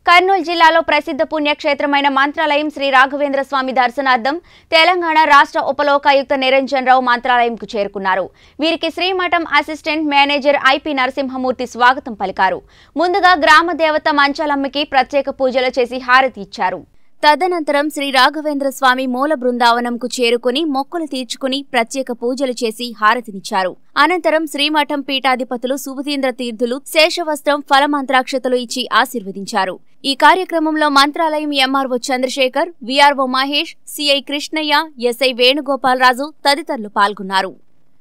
కర్నూలు జిల్లాలో ప్రసిద్ధ పుణ్యక్షేత్రమైన మంత్రాలయం శ్రీ రాఘవేంద్ర స్వామి దర్శనార్థం తెలంగాణ రాష్ట్ర ఉపలోకాయుక్త నిరంజన్ రావు మంత్రాలయంకు చేరుకున్నారు వీరికి Srimatham assistant manager IP Narasimhamurthy స్వాగతం పలికారు ముందుగా గ్రామ దేవత మంచాలమ్మకి ప్రత్యేక పూజలు చేసి హారతి ఇచ్చారు తదనంతరం శ్రీ రాఘవేంద్ర స్వామి మూల బృందావనంకు చేరుకుని మొక్కులు తీర్చుకుని ప్రత్యేక పూజలు చేసి హారతినిచ్చారు అనంతరం శ్రీమఠం పీఠాధిపతులు సుభతీంద్ర తీర్థులు శేషవస్త్రం ఫలమంత్రాక్షతలు ఇచ్చి ఆశీర్వదించారు ఈ కార్యక్రమంలో Mantralayam MRO Chandrasekhar VRO Mahesh CI Krishnaiah SI Venugopalaraju తదితరులు పాల్గొన్నారు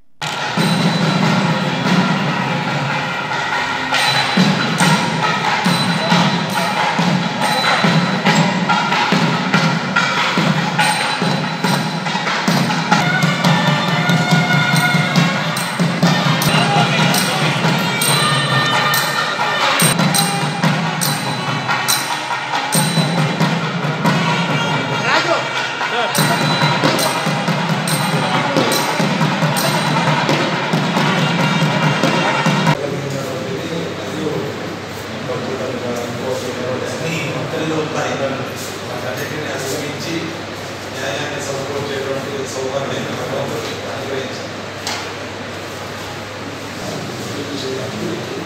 ఒక్కరిలో ఉన్నాయి వాటన్నిటిని అధిగమించి న్యాయాన్ని సమకూర్చేటువంటి సౌకర్యాన్ని భగవంతుడు అనుగ్రహించారు